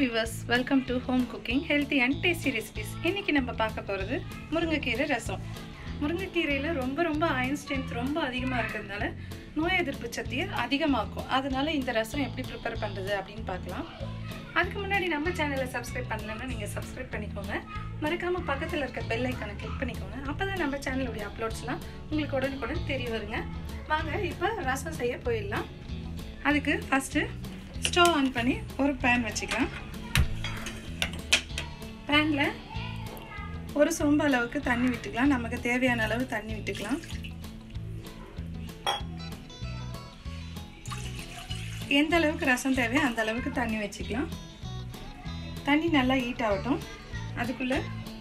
viewers welcome to home cooking healthy and tasty recipes இன்றைக்கி நம்ம பார்க்க போகிறது முருங்கைக்கீரை ரசம் முருங்கைக்கீரையில் ரொம்ப ரொம்ப அயன் ஸ்ட்ரென்த் ரொம்ப அதிகமாக இருக்கிறதுனால நோய் எதிர்ப்பு சக்தியை அதிகமாக்கும் அதனால இந்த ரசம் எப்படி ப்ரிப்பேர் பண்ணுறது அப்படின்னு பார்க்கலாம் அதுக்கு முன்னாடி நம்ம சேனலை சப்ஸ்கிரைப் பண்ணலன்னா நீங்கள் சப்ஸ்கிரைப் பண்ணிக்கோங்க மறக்காமல் பக்கத்தில் இருக்க பெல் ஐக்கானை கிளிக் பண்ணிக்கோங்க அப்போ தான் நம்ம சேனலுடைய அப்லோட்ஸ்லாம் உங்களுக்கு உடனுக்குடன் தெரிய வருங்க வாங்க இப்போ ரசம் செய்ய போயிடலாம் அதுக்கு ஃபஸ்ட்டு ஸ்டவ் ஆன் பண்ணி ஒரு பேன் வச்சுக்கலாம் பேனில் ஒரு சொம்பு அளவுக்கு தண்ணி விட்டுக்கலாம் நமக்கு தேவையான அளவு தண்ணி விட்டுக்கலாம் எந்த அளவுக்கு ரசம் தேவையோ அந்த அளவுக்கு தண்ணி வச்சுக்கலாம் தண்ணி நல்லா ஹீட் ஆகட்டும் அதுக்குள்ளே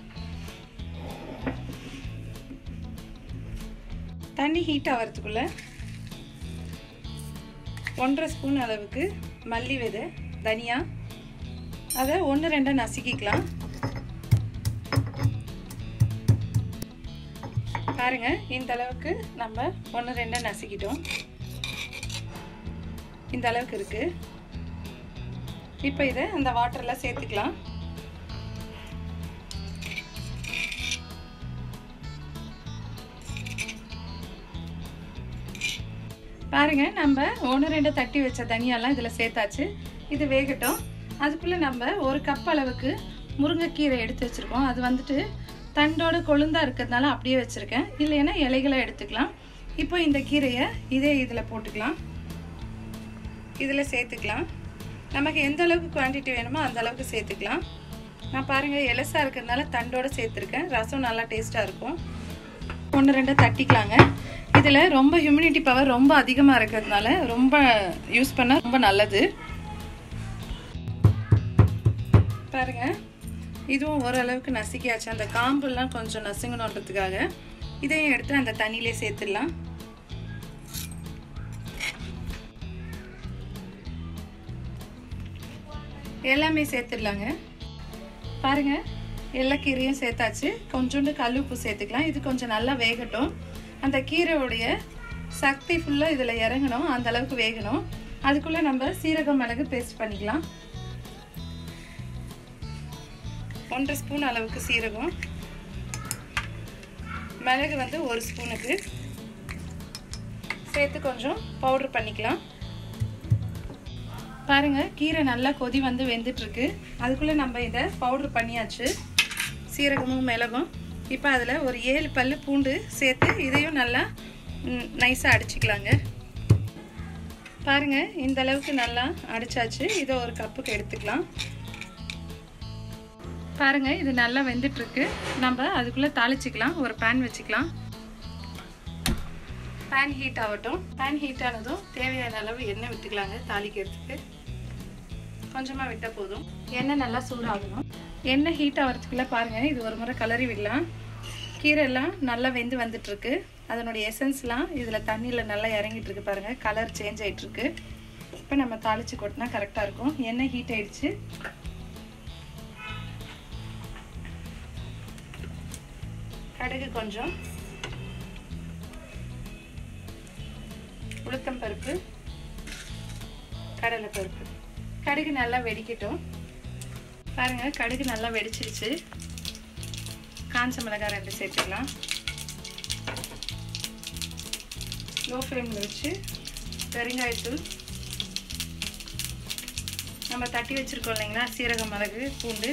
தண்ணி ஹீட் ஆகிறதுக்குள்ள ஒன்றரை ஸ்பூன் அளவுக்கு மல்லி விதை தனியா அதை ஒன்று ரெண்டாக நசுக்கிக்கலாம் பாருங்க இந்த அளவுக்கு நம்ம ஒன்று ரெண்டாக நசுக்கிட்டோம் இந்த அளவுக்கு இருக்கு இப்போ இதை அந்த வாட்டரில் சேர்த்துக்கலாம் பாருங்க நம்ம ஒன்று ரெண்டு தட்டி வச்ச தனியாலாம் இதில் சேர்த்தாச்சு இது வேகட்டும் அதுக்குள்ளே நம்ம ஒரு கப் அளவுக்கு முருங்கைக்கீரை எடுத்து வச்சுருக்கோம் அது வந்துட்டு தண்டோட கொழுந்தா இருக்கிறதுனால அப்படியே வச்சுருக்கேன் இல்லைன்னா இலைகளை எடுத்துக்கலாம் இப்போ இந்த கீரையை இதே இதில் போட்டுக்கலாம் இதில் சேர்த்துக்கலாம் நமக்கு எந்த அளவுக்கு குவான்டிட்டி வேணுமோ அந்த அளவுக்கு சேர்த்துக்கலாம் நான் பாருங்கள் எலசாக இருக்கிறதுனால தண்டோடு சேர்த்துருக்கேன் ரசம் நல்லா டேஸ்ட்டாக இருக்கும் ஒன்று ரெண்டு தட்டிக்கலாங்க இதில் ரொம்ப ஹியூமினிட்டி பவர் ரொம்ப அதிகமாக இருக்கிறதுனால ரொம்ப யூஸ் பண்ண ரொம்ப நல்லது பாருங்க இதுவும் ஓரளவுக்கு நசுக்கியாச்சு அந்த காம்புலாம் கொஞ்சம் நசுங்கணுன்றதுக்காக இதையும் எடுத்து அந்த தண்ணியிலே சேர்த்துடலாம் எல்லாமே சேர்த்துடலாங்க பாருங்க எல்லா கீரையும் சேர்த்தாச்சு கொஞ்சோண்டு கல் உப்பு சேர்த்துக்கலாம் இது கொஞ்சம் நல்லா வேகட்டும் அந்த கீரையுடைய சக்தி ஃபுல்லாக இதில் இறங்கணும் அந்த அளவுக்கு வேகணும் அதுக்குள்ளே நம்ம சீரகம் மிளகு பேஸ்ட் பண்ணிக்கலாம் ஒன்றரை ஸ்பூன் அளவுக்கு சீரகம் மிளகு வந்து ஒரு ஸ்பூனுக்கு சேர்த்து கொஞ்சம் பவுட்ரு பண்ணிக்கலாம் பாருங்க கீரை நல்லா கொதி வந்து வெந்துட்டுருக்கு அதுக்குள்ளே நம்ம இதை பவுட்ரு பண்ணியாச்சு சீரகமும் மிளகும் இப்போ அதில் ஒரு ஏழு பல் பூண்டு சேர்த்து இதையும் நல்லா நைஸாக அடிச்சுக்கலாங்க பாருங்கள் இந்த அளவுக்கு நல்லா அடிச்சாச்சு இதை ஒரு கப்புக்கு எடுத்துக்கலாம் பாருங்கள் இது நல்லா வெந்துட்டுருக்கு நம்ம அதுக்குள்ளே தாளிச்சிக்கலாம் ஒரு பேன் வச்சுக்கலாம் பேன் ஹீட் ஆகட்டும் பேன் ஹீட் ஆனதும் தேவையான அளவு எண்ணெய் விட்டுக்கலாங்க தாளிக்கிறதுக்கு கொஞ்சமாக விட்டால் போதும் எண்ணெய் நல்லா சூடாகணும் எண்ணெய் ஹீட் ஆகிறதுக்குள்ளே பாருங்கள் இது ஒரு முறை கலரி விடலாம் கீரை எல்லாம் நல்லா வெந்து வந்துட்டுருக்கு அதனுடைய எசன்ஸ்லாம் இதில் தண்ணியில் நல்லா இறங்கிட்டு இருக்கு பாருங்கள் கலர் சேஞ்ச் ஆகிட்டுருக்கு இப்போ நம்ம தாளித்து கொட்டினா கரெக்டாக இருக்கும் எண்ணெய் ஹீட் ஆயிடுச்சு கடுகு கொஞ்சம் உளுத்தம் பருப்பு கடலை பருப்பு கடுகு நல்லா வெடிக்கட்டும் பாருங்க கடுகு நல்லா வெடிச்சிருச்சு காஞ்ச மிளகாய் ரெண்டு சேர்த்துக்கலாம் லோ ஃப்ளேமில் வச்சு பெருங்காயத்தூள் நம்ம தட்டி வச்சுருக்கோம் இல்லைங்களா சீரக மிளகு பூண்டு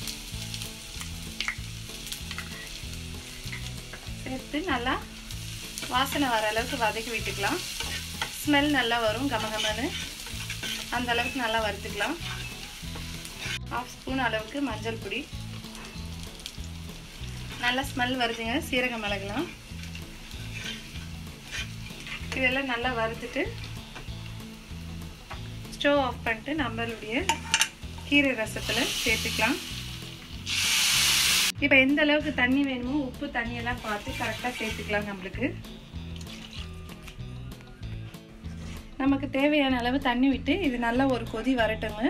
சேர்த்து நல்லா வாசனை வர அளவுக்கு வதக்கி விட்டுக்கலாம் ஸ்மெல் நல்லா வரும் கமகமன்னு அந்த அளவுக்கு நல்லா வறுத்துக்கலாம் ஹாஃப் ஸ்பூன் அளவுக்கு மஞ்சள் பொடி நல்லா ஸ்மெல் வருதுங்க சீரக மிளகுலாம் இதெல்லாம் நல்லா வறுத்துட்டு ஸ்டவ் ஆஃப் பண்ணிட்டு நம்மளுடைய கீரை ரசத்தில் சேர்த்துக்கலாம் இப்போ எந்த அளவுக்கு தண்ணி வேணுமோ உப்பு தண்ணியெல்லாம் பார்த்து கரெக்டாக சேர்த்துக்கலாம் நம்மளுக்கு நமக்கு தேவையான அளவு தண்ணி விட்டு இது நல்லா ஒரு கொதி வரட்டுங்க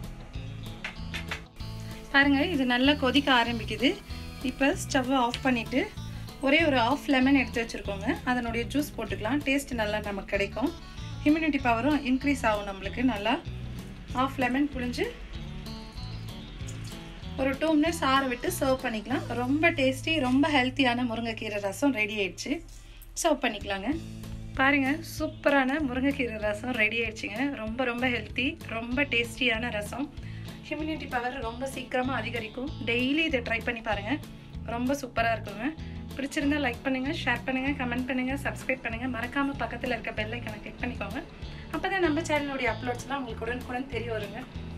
பாருங்க இது நல்லா கொதிக்க ஆரம்பிக்குது இப்போ ஸ்டவ்வை ஆஃப் பண்ணிவிட்டு ஒரே ஒரு ஆஃப் லெமன் எடுத்து வச்சுருக்கோங்க அதனுடைய ஜூஸ் போட்டுக்கலாம் டேஸ்ட் நல்லா நமக்கு கிடைக்கும் இம்யூனிட்டி பவரும் இன்க்ரீஸ் ஆகும் நம்மளுக்கு நல்லா ஆஃப் லெமன் புழிஞ்சு ஒரு டூ மினிட்ஸ் ஆற விட்டு சர்வ் பண்ணிக்கலாம் ரொம்ப டேஸ்டி ரொம்ப ஹெல்த்தியான முருங்கைக்கீரை ரசம் ரெடி ஆயிடுச்சு சர்வ் பண்ணிக்கலாங்க பாருங்க சூப்பரான முருங்கைக்கீரை ரசம் ரெடி ஆயிடுச்சுங்க ரொம்ப ரொம்ப ஹெல்த்தி ரொம்ப டேஸ்டியான ரசம் இம்யூனிட்டி பவர் ரொம்ப சீக்கிரமாக அதிகரிக்கும் டெய்லி இதை ட்ரை பண்ணி பாருங்கள் ரொம்ப சூப்பராக இருக்குங்க பிடிச்சிருந்தா லைக் பண்ணுங்கள் ஷேர் பண்ணுங்கள் கமெண்ட் பண்ணுங்கள் சப்ஸ்கிரைப் பண்ணுங்கள் மறக்காமல் பக்கத்தில் இருக்க பெல் ஐக்கனை கிளிக் பண்ணிக்கோங்க அப்போ தான் நம்ம சேனலுடைய அப்லோட்ஸ்லாம் உங்களுக்கு உடனுக்குடன் தெரிய வருங்க